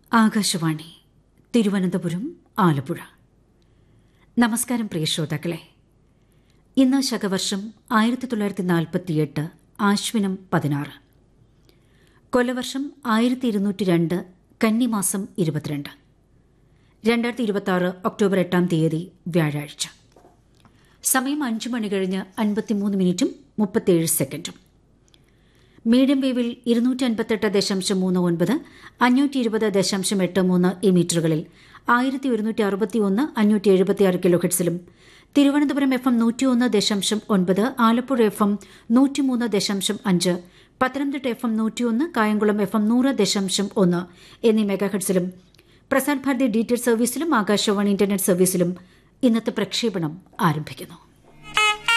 ആകാശവാണി തിരുവനന്തപുരം ആലപ്പുഴ നമസ്കാരം പ്രിയ ശ്രോതാക്കളെ ഇന്ന് ശകവർഷം ആയിരത്തി തൊള്ളായിരത്തി നാൽപ്പത്തിയെട്ട് ആശ്വിനം പതിനാറ് കൊലവർഷം ആയിരത്തി ഇരുന്നൂറ്റി രണ്ട് കന്നിമാസം ഇരുപത്തിരണ്ട് രണ്ടായിരത്തി ഇരുപത്തി ആറ് ഒക്ടോബർ എട്ടാം തീയതി വ്യാഴാഴ്ച സമയം അഞ്ച് മണി കഴിഞ്ഞ് അൻപത്തിമൂന്ന് മിനിറ്റും മുപ്പത്തിയേഴ് സെക്കൻഡും മീഡിയം വേവിൽ ഇരുന്നൂറ്റി അൻപത്തെട്ട് ദശാംശം മൂന്ന് ഒൻപത് അഞ്ഞൂറ്റി ഇരുപത് ദശാംശം എട്ട് മൂന്ന് ഈ മീറ്ററുകളിൽ ആയിരത്തി ഒരുന്നൂറ്റി അറുപത്തി ഒന്ന് അഞ്ഞൂറ്റി എഴുപത്തിയാറ് കിലോ ഹെഡ്സിലും തിരുവനന്തപുരം എഫ് എം നൂറ്റിയൊന്ന് ദശാംശം ഒൻപത് ആലപ്പുഴ എഫ് എം നൂറ്റിമൂന്ന് ദശാംശം അഞ്ച് പത്തനംതിട്ട എഫ് എം നൂറ്റിയൊന്ന് കായംകുളം എഫ് എം നൂറ് ദശാംശം ഒന്ന് എന്നീ മെഗാഹെഡ്സിലും പ്രസാർ ഭാരതി ഡി ടി സർവീസിലും ആകാശവാണി ഇന്റർനെറ്റ് സർവീസിലും ഇന്നത്തെ പ്രക്ഷേപണം ആരംഭിക്കുന്നു